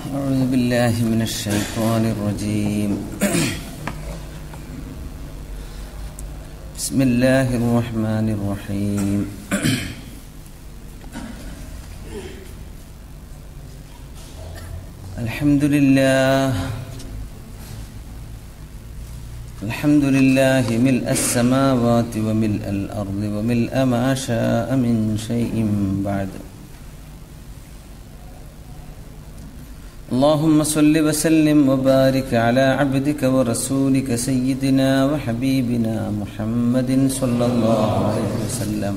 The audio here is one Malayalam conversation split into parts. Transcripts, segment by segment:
أعوذ بالله من الشيطان الرجيم بسم الله الرحمن الرحيم الحمد لله الحمد لله ملء السماوات وملء الأرض وملء ما شاء من شيء بعد اللهم صل وسلم وبارك على عبدك ورسولك سيدنا وحبيبنا محمد صلى الله عليه وسلم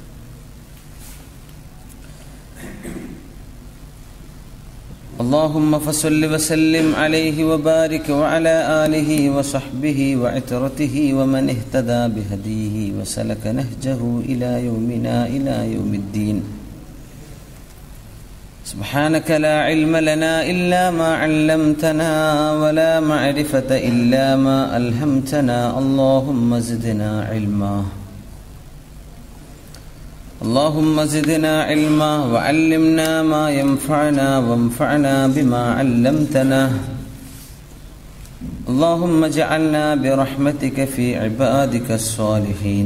اللهم فصل وسلم عليه وبارك وعلى آله وصحبه وعترته ومن اهتدى بهديه وسلك نهجه إلى يومنا إلى يوم الدين سبحانك لا علم لنا إلا ما علمتنا ولا معرفة إلا ما ألهمتنا اللهم زدنا علما اللهم زدنا علما وعلمنا ما ينفعنا وانفعنا بما علمتنا اللهم اجعلنا برحمتك في عبادك الصالحين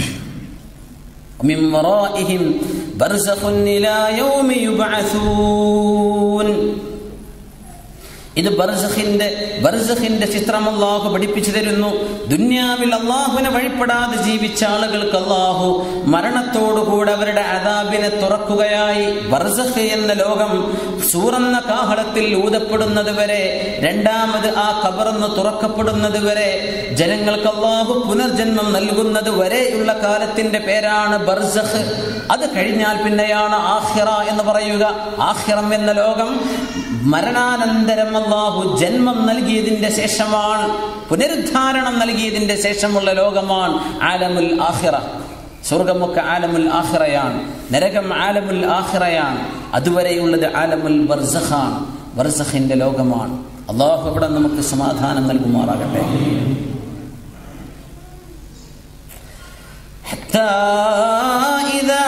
من ورائهم برزخ إلى يوم يبعثون ഇത് ബർസഖിന്റെ ബർസഖിന്റെ ചിത്രം അള്ളാഹു പഠിപ്പിച്ചു തരുന്നു ദുന്യാവിൽ അള്ളാഹുവിനെ വഴിപ്പെടാതെ ജീവിച്ച ആളുകൾക്ക് അള്ളാഹു മരണത്തോടുകൂടെ അവരുടെ അതാബിനെ തുറക്കുകയായി ബർസഖ് എന്ന ലോകം സൂറന്ന കാഹളത്തിൽ ഊതപ്പെടുന്നത് വരെ രണ്ടാമത് ആ കബറന്ന് തുറക്കപ്പെടുന്നത് വരെ ജനങ്ങൾക്ക് അള്ളാഹു പുനർജന്മം നൽകുന്നത് വരെയുള്ള കാലത്തിന്റെ പേരാണ് ബർസഖ് അത് കഴിഞ്ഞാൽ പിന്നെയാണ് ആഹിറ എന്ന് പറയുക ആഹിറം എന്ന ലോകം മരണാനന്തരം അള്ളാഹു ജന്മം നൽകിയതിന്റെ ശേഷമാണ് പുനരുദ്ധാരണം നൽകിയതിന്റെ ശേഷമുള്ള ലോകമാണ് ആലമുൽ ആഹിറ സ്വർഗമൊക്കെ ആലമുൽ ആഹിറയാണ് നരകം ആലമുൽ ആഹിറയാണ് അതുവരെയുള്ളത് ആലമുൽ ബർസഖാണ് ബർസഖിന്റെ ലോകമാണ് അള്ളാഹു ഇവിടെ നമുക്ക് സമാധാനം നൽകുമാറാകട്ടെ حتى إذا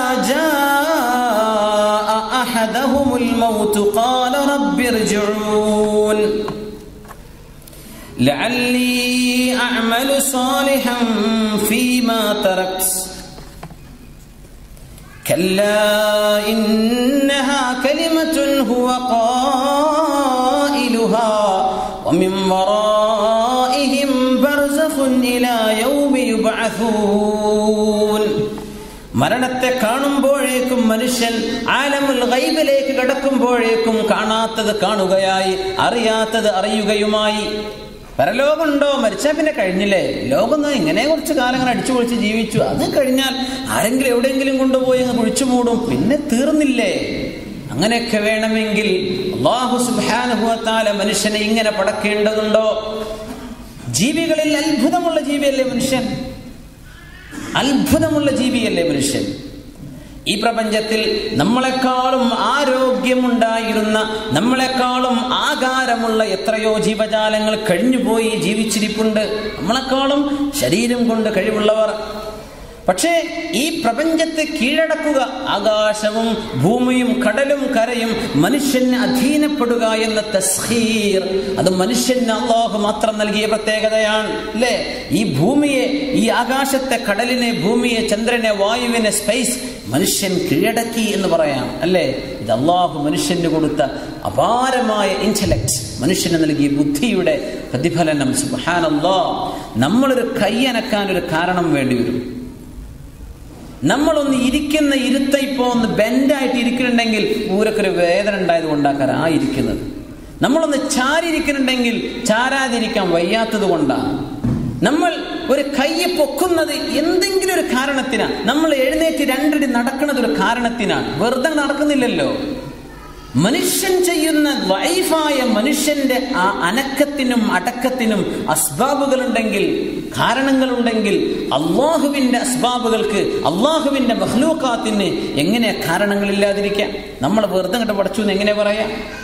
جاء أحدهم الموت قال رب ارجعون لعلي أعمل صالحا فيما تركت كلا إنها كلمة هو قائلها ومن ورائهم برزخ إلى يوم يبعثون മരണത്തെ കാണുമ്പോഴേക്കും മനുഷ്യൻ ആലമുൽ ഗൈബിലേക്ക് കടക്കുമ്പോഴേക്കും കാണാത്തത് കാണുകയായി അറിയാത്തത് അറിയുകയുമായി പരലോകമുണ്ടോ മരിച്ചാൽ പിന്നെ കഴിഞ്ഞില്ലേ ലോകം ഇങ്ങനെ കുറച്ച് കാലങ്ങൾ അടിച്ചു പൊളിച്ച് ജീവിച്ചു അത് കഴിഞ്ഞാൽ ആരെങ്കിലും എവിടെയെങ്കിലും കൊണ്ടുപോയി അങ്ങ് കുഴിച്ചു മൂടും പിന്നെ തീർന്നില്ലേ അങ്ങനെയൊക്കെ വേണമെങ്കിൽ അള്ളാഹു സുബാനുഭവത്താല മനുഷ്യനെ ഇങ്ങനെ പടക്കേണ്ടതുണ്ടോ ജീവികളിൽ അത്ഭുതമുള്ള ജീവിയല്ലേ മനുഷ്യൻ അത്ഭുതമുള്ള ജീവിയല്ലേ മനുഷ്യൻ ഈ പ്രപഞ്ചത്തിൽ നമ്മളെക്കാളും ആരോഗ്യമുണ്ടായിരുന്ന നമ്മളെക്കാളും ആകാരമുള്ള എത്രയോ ജീവജാലങ്ങൾ കഴിഞ്ഞുപോയി ജീവിച്ചിരിപ്പുണ്ട് നമ്മളെക്കാളും ശരീരം കൊണ്ട് കഴിവുള്ളവർ പക്ഷേ ഈ പ്രപഞ്ചത്തെ കീഴടക്കുക ആകാശവും ഭൂമിയും കടലും കരയും മനുഷ്യന് അധീനപ്പെടുക എന്ന തസ്ഹീർ അത് മനുഷ്യന് അള്ളാഹു മാത്രം നൽകിയ പ്രത്യേകതയാണ് അല്ലേ ഈ ഭൂമിയെ ഈ ആകാശത്തെ കടലിനെ ഭൂമിയെ ചന്ദ്രനെ വായുവിനെ സ്പേസ് മനുഷ്യൻ കീഴടക്കി എന്ന് പറയാം അല്ലേ ഇത് അള്ളാഹു മനുഷ്യന് കൊടുത്ത അപാരമായ ഇന്റലക്ട് മനുഷ്യന് നൽകിയ ബുദ്ധിയുടെ പ്രതിഫലനം സുഹാനല്ലാ നമ്മളൊരു കൈയനക്കാൻ ഒരു കാരണം വേണ്ടി വരും നമ്മളൊന്ന് ഇരിക്കുന്ന ഇരുത്ത ഇപ്പോൾ ഒന്ന് ബെൻഡായിട്ട് ഇരിക്കുന്നുണ്ടെങ്കിൽ ഊരക്കൊരു വേദന ഉണ്ടായത് കൊണ്ടാക്കാറ് ആ ഇരിക്കുന്നത് നമ്മളൊന്ന് ചാരിയിരിക്കുന്നുണ്ടെങ്കിൽ ചാരാതിരിക്കാൻ വയ്യാത്തത് കൊണ്ടാണ് നമ്മൾ ഒരു കയ്യെ പൊക്കുന്നത് എന്തെങ്കിലും ഒരു കാരണത്തിനാണ് നമ്മൾ എഴുന്നേറ്റ് രണ്ടടി നടക്കുന്നത് ഒരു കാരണത്തിനാണ് വെറുതെ നടക്കുന്നില്ലല്ലോ മനുഷ്യൻ ചെയ്യുന്ന വൈഫായ മനുഷ്യന്റെ ആ അനക്കത്തിനും അടക്കത്തിനും അസ്ബാബുകളുണ്ടെങ്കിൽ കാരണങ്ങളുണ്ടെങ്കിൽ അള്ളാഹുവിന്റെ അസ്ബാബുകൾക്ക് അള്ളാഹുവിന്റെ മഹ്ലൂക്കാത്തിന് എങ്ങനെ കാരണങ്ങളില്ലാതിരിക്കാം നമ്മൾ വെറുതെ കണ്ട് പഠിച്ചു എന്ന് എങ്ങനെ പറയാം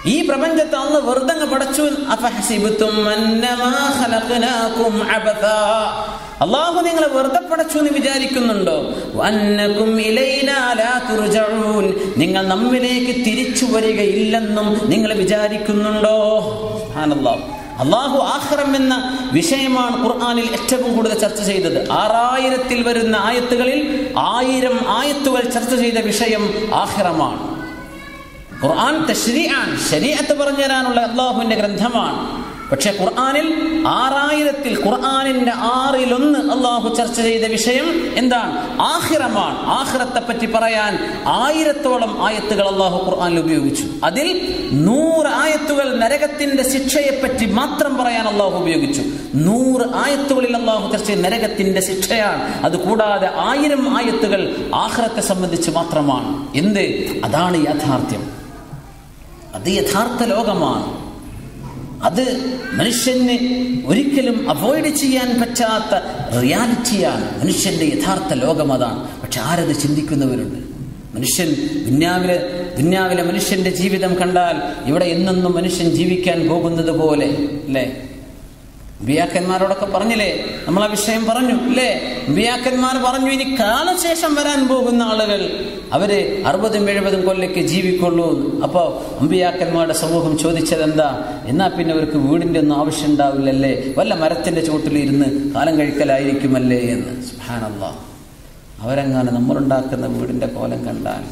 ഈ പ്രപഞ്ചത്തെ അന്ന് വെറുതെ അങ്ങ് പടച്ചു അഫഹസിബ്തും അന്നമാ ഖലഖനാകും അബഥാ അള്ളാഹു നിങ്ങളെ വെറുതെ പടച്ചു എന്ന് വിചാരിക്കുന്നുണ്ടോ വന്നകും ഇലൈനാ ലാ തുർജഊൻ നിങ്ങൾ നമ്മിലേക്ക് തിരിച്ചു വരികയില്ലെന്നും നിങ്ങൾ വിചാരിക്കുന്നുണ്ടോ സുബ്ഹാനല്ലാഹ് അള്ളാഹു ആഹ്റം എന്ന വിഷയമാണ് ഖുർആനിൽ ഏറ്റവും കൂടുതൽ ചർച്ച ചെയ്തത് ആറായിരത്തിൽ വരുന്ന ആയത്തുകളിൽ ആയിരം ആയത്തുകൾ ചർച്ച ചെയ്ത വിഷയം ആഹ്റമാണ് ഖുർആൻ തശ്രീആൻ ശരീഅത്ത് പറഞ്ഞു തരാനുള്ള അള്ളാഹുവിന്റെ ഗ്രന്ഥമാണ് പക്ഷെ ഖുർആനിൽ ആറായിരത്തിൽ ഖുർആനിന്റെ ആറിലൊന്ന് അള്ളാഹു ചർച്ച ചെയ്ത വിഷയം എന്താണ് ആഹിറമാണ് ആഹിറത്തെ പറ്റി പറയാൻ ആയിരത്തോളം ആയത്തുകൾ അള്ളാഹു ഖുർആനിൽ ഉപയോഗിച്ചു അതിൽ നൂറ് ആയത്തുകൾ നരകത്തിന്റെ ശിക്ഷയെപ്പറ്റി മാത്രം പറയാൻ അള്ളാഹു ഉപയോഗിച്ചു നൂറ് ആയത്തുകളിൽ അള്ളാഹു ചർച്ച ചെയ്ത നരകത്തിന്റെ ശിക്ഷയാണ് അത് കൂടാതെ ആയിരം ആയത്തുകൾ ആഹ്റത്തെ സംബന്ധിച്ച് മാത്രമാണ് എന്ത് അതാണ് യാഥാർത്ഥ്യം അത് യഥാർത്ഥ ലോകമാണ് അത് മനുഷ്യന് ഒരിക്കലും അവോയ്ഡ് ചെയ്യാൻ പറ്റാത്ത റിയാലിറ്റിയാണ് മനുഷ്യന്റെ യഥാർത്ഥ ലോകം അതാണ് പക്ഷെ ആരത് ചിന്തിക്കുന്നവരുണ്ട് മനുഷ്യൻ ദുന്യാവിലെ ദുന്യാവിലെ മനുഷ്യന്റെ ജീവിതം കണ്ടാൽ ഇവിടെ എന്നെന്നും മനുഷ്യൻ ജീവിക്കാൻ പോകുന്നത് പോലെ അല്ലേ ബിയാക്കന്മാരോടൊക്കെ പറഞ്ഞില്ലേ നമ്മൾ ആ വിഷയം പറഞ്ഞു അല്ലേ ബിയാക്കന്മാർ പറഞ്ഞു ഇനി കാലശേഷം വരാൻ പോകുന്ന ആളുകൾ അവര് അറുപതും എഴുപതും കൊല്ലയ്ക്ക് ജീവിക്കുള്ളൂ അപ്പോ അമ്പിയാക്കന്മാരുടെ സമൂഹം ചോദിച്ചത് എന്താ എന്നാ പിന്നെ അവർക്ക് വീടിന്റെ ഒന്നും ആവശ്യം ഉണ്ടാവില്ലല്ലേ വല്ല മരത്തിന്റെ ചുവട്ടിൽ ഇരുന്ന് കാലം കഴിക്കലായിരിക്കുമല്ലേ എന്ന് സുഹാനല്ല അവരെങ്ങാനും നമ്മളുണ്ടാക്കുന്ന വീടിന്റെ കോലം കണ്ടാൽ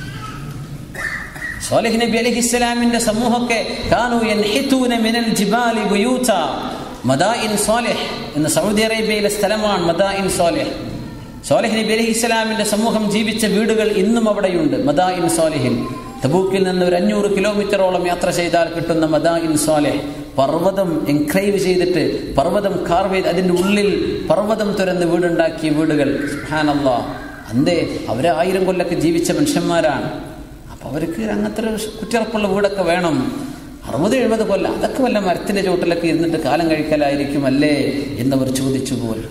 സോലഹ് നബി അലഹിസ്സലാമിന്റെ സമൂഹമൊക്കെ കാനു യൻഹിതൂന മിനൽ ജിബാലി ബുയൂത മദായിൻ സോലഹ് എന്ന സൗദി അറേബ്യയിലെ സ്ഥലമാണ് മദായിൻ സോലഹ് സോലഹ് നബി അലഹി ഇസ്ലാമിന്റെ സമൂഹം ജീവിച്ച വീടുകൾ ഇന്നും അവിടെയുണ്ട് മദായിൻ സോലഹിൽ തബൂക്കിൽ നിന്ന് ഒരു അഞ്ഞൂറ് കിലോമീറ്ററോളം യാത്ര ചെയ്താൽ കിട്ടുന്ന മദായിൻ സോലഹ് പർവ്വതം എൻക്രൈവ് ചെയ്തിട്ട് പർവ്വതം കാർവ് ചെയ്ത് അതിൻ്റെ ഉള്ളിൽ പർവ്വതം തുരന്ന് വീടുണ്ടാക്കിയ വീടുകൾ സുഹാനല്ലാ അന്തേ അവരെ ആയിരം കൊല്ലൊക്കെ ജീവിച്ച മനുഷ്യന്മാരാണ് അപ്പൊ അവർക്ക് അങ്ങനത്തെ ഒരു കുറ്റിറപ്പുള്ള വീടൊക്കെ വേണം അറുപത് എഴുപത് കൊല്ലം അതൊക്കെ വല്ല മരത്തിന്റെ ചുവട്ടിലൊക്കെ ഇരുന്നിട്ട് കാലം കഴിക്കലായിരിക്കും അല്ലേ എന്നവർ ചോദിച്ചു പോലും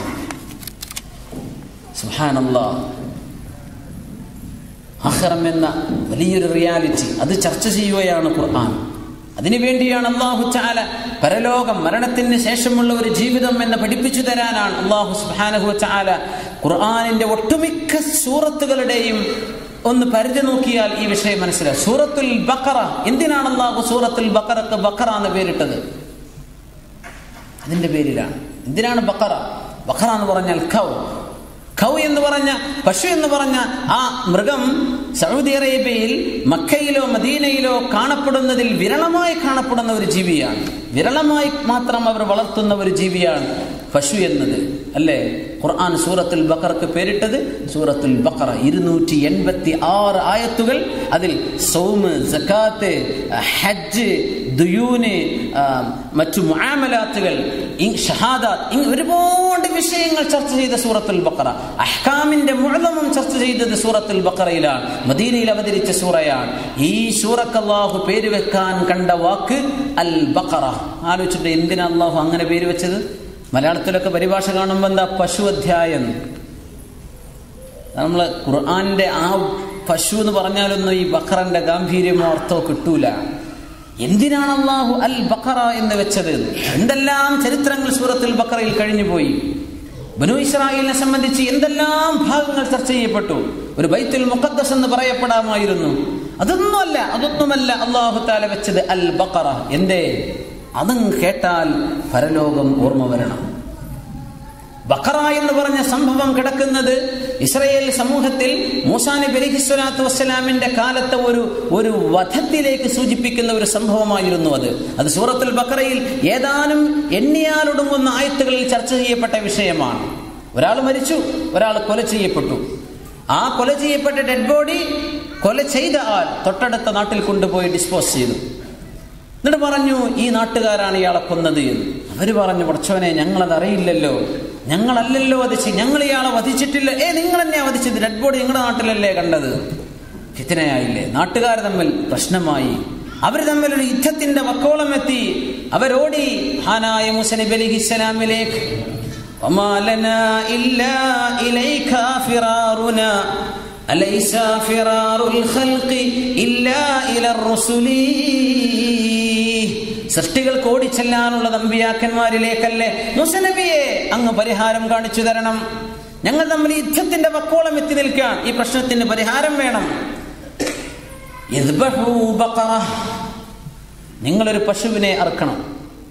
സുഹാനല്ലാ അഹ്റം എന്ന വലിയൊരു റിയാലിറ്റി അത് ചർച്ച ചെയ്യുകയാണ് ഖുർആൻ അതിനുവേണ്ടിയാണ് അള്ളാഹു ചാല പരലോകം മരണത്തിന് ശേഷമുള്ള ഒരു ജീവിതം എന്ന് പഠിപ്പിച്ചു തരാനാണ് അള്ളാഹു സുഹാനഹു ചാല ഖുർആാനിന്റെ ഒട്ടുമിക്ക സൂറത്തുകളുടെയും ഒന്ന് പരിധി നോക്കിയാൽ ഈ വിഷയം മനസ്സിലാവും സൂറത്തുൽ ബക്കറ എന്തിനാണ് അള്ളാഹു സൂറത്തുൽ ബക്കറക്ക് ബക്കറ എന്ന് പേരിട്ടത് അതിന്റെ പേരിലാണ് എന്തിനാണ് ബക്കറ ബക്കറ എന്ന് പറഞ്ഞാൽ ഖൗ ഖൗ എന്ന് പറഞ്ഞ പശു എന്ന് പറഞ്ഞ ആ മൃഗം സൗദി അറേബ്യയിൽ മക്കയിലോ മദീനയിലോ കാണപ്പെടുന്നതിൽ വിരളമായി കാണപ്പെടുന്ന ഒരു ജീവിയാണ് വിരളമായി മാത്രം അവർ വളർത്തുന്ന ഒരു ജീവിയാണ് പശു എന്നത് അല്ലേ ഖുർആൻ സൂറത്തുൽ ബക്കർക്ക് പേരിട്ടത് സൂറത്തുൽ ബക്കറ ഇരുന്നൂറ്റി എൺപത്തി ആറ് ആയത്തുകൾ അതിൽ സൗമ് സക്കാത്ത് ഹജ്ജ് ദുയൂന് മറ്റു മുആമലാത്തുകൾ ഷഹാദാത്ത് ഒരുപാട് വിഷയങ്ങൾ ചർച്ച ചെയ്ത സൂറത്തുൽ ബക്കറ അഹ്കാമിന്റെ മുഴുവനും ചർച്ച ചെയ്തത് സൂറത്തുൽ ബക്കറയിലാണ് മദീനയിൽ അവതരിച്ച സൂറയാണ് ഈ സൂറക്ക് അള്ളാഹു പേര് വെക്കാൻ കണ്ട വാക്ക് അൽ ബക്കറ ആലോചിച്ചിട്ട് എന്തിനാ അള്ളാഹു അങ്ങനെ പേര് വെച്ചത് മലയാളത്തിലൊക്കെ പരിഭാഷ കാണുമ്പോൾ എന്താ പശു അധ്യായം നമ്മൾ ഖുർആാനിന്റെ ആ പശു എന്ന് പറഞ്ഞാലൊന്നും ഈ ബക്കറന്റെ ഗാംഭീര്യമോ അർത്ഥമോ കിട്ടൂല എന്തിനാണ് അള്ളാഹു അൽ ബക്കറ എന്ന് വെച്ചത് എന്തെല്ലാം ചരിത്രങ്ങൾ സൂറത്തുൽ ബക്കറയിൽ കഴിഞ്ഞുപോയി ബനു ഇസ്രായേലിനെ സംബന്ധിച്ച് എന്തെല്ലാം ഭാഗങ്ങൾ ചർച്ച ചെയ്യപ്പെട്ടു ഒരു ബൈത്തുൽ മുഖദ്ദസ് എന്ന് പറയപ്പെടാമായിരുന്നു അതൊന്നുമല്ല അതൊന്നുമല്ല അള്ളാഹു താല വെച്ചത് അൽ ബക്കറ എന്തേ അതും കേട്ടാൽ പരലോകം ഓർമ്മ വരണം ബക്കറ എന്ന് പറഞ്ഞ സംഭവം കിടക്കുന്നത് ഇസ്രയേൽ സമൂഹത്തിൽ മൂസാ നബി അലൈഹി സ്വലാത്തു വസ്സലാമിന്റെ കാലത്തെ ഒരു ഒരു വധത്തിലേക്ക് സൂചിപ്പിക്കുന്ന ഒരു സംഭവമായിരുന്നു അത് അത് സൂറത്തുൽ ബക്കറയിൽ ഏതാനും എണ്ണിയാലൊടുങ്ങുന്ന ആയത്തുകളിൽ ചർച്ച ചെയ്യപ്പെട്ട വിഷയമാണ് ഒരാൾ മരിച്ചു ഒരാൾ കൊല ചെയ്യപ്പെട്ടു ആ കൊല ചെയ്യപ്പെട്ട ഡെഡ് ബോഡി കൊല ചെയ്ത ആൾ തൊട്ടടുത്ത നാട്ടിൽ കൊണ്ടുപോയി ഡിസ്പോസ് ചെയ്തു എന്നിട്ട് പറഞ്ഞു ഈ നാട്ടുകാരാണ് ഇയാളെ കൊന്നത് എന്ന് അവര് പറഞ്ഞു പടച്ചവനെ ഞങ്ങളത് അറിയില്ലല്ലോ ഞങ്ങളല്ലല്ലോ വധിച്ച് ഞങ്ങൾ ഇയാളെ വധിച്ചിട്ടില്ല ഏ നിങ്ങൾ എന്നെ വധിച്ചത് ഡെഡ് ബോഡി നിങ്ങളുടെ നാട്ടിലല്ലേ കണ്ടത് ഫിത്തനയായില്ലേ നാട്ടുകാർ തമ്മിൽ പ്രശ്നമായി അവർ തമ്മിൽ ഒരു യുദ്ധത്തിന്റെ വക്കോളം എത്തി അവരോടി ഹാനായ മുസനബി അലിഹിസ്സലാമിലേക്ക് അലൈസ ഫിറാറുൽ ഖൽഖി ഇല്ലാ ഇലർ റുസുലി സൃഷ്ടികൾക്ക് ഓടിച്ചെല്ലാനുള്ള നമ്പിയാക്കന്മാരിലേക്കല്ലേ മുസനബിയെ അങ്ങ് പരിഹാരം കാണിച്ചു തരണം ഞങ്ങൾ തമ്മിൽ യുദ്ധത്തിന്റെ വക്കോളം എത്തി നിൽക്കാൻ ഈ പ്രശ്നത്തിന് പരിഹാരം വേണം ഇദ്ബഹൂ ബഖറ. നിങ്ങളൊരു പശുവിനെ അറുക്കണം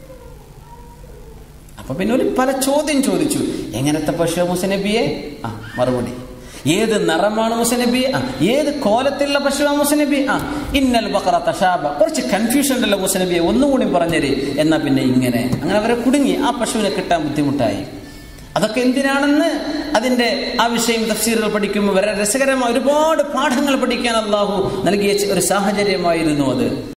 അപ്പൊ പിന്നെ ഒരു പല ചോദ്യം ചോദിച്ചു എങ്ങനത്തെ പശു മുസനബിയെ ആ മറുപടി ഏത് നിറമാണ് മുസനബി ആ ഏത് കോലത്തിലുള്ള പശുവാ മുസനബി ആ ഇന്നൽ ബക്കറ തഷാബ കുറച്ച് കൺഫ്യൂഷൻ ഉണ്ടല്ലോ മുസനബിയെ ഒന്നുകൂടി പറഞ്ഞേര് എന്നാ പിന്നെ ഇങ്ങനെ അങ്ങനെ അവരെ കുടുങ്ങി ആ പശുവിനെ കിട്ടാൻ ബുദ്ധിമുട്ടായി അതൊക്കെ എന്തിനാണെന്ന് അതിന്റെ ആ വിഷയം തഫ്സീറുകൾ പഠിക്കുമ്പോൾ വളരെ രസകരമായ ഒരുപാട് പാഠങ്ങൾ പഠിക്കാൻ അള്ളാഹു നൽകിയ ഒരു സാഹചര്യമായിരുന്നു അത്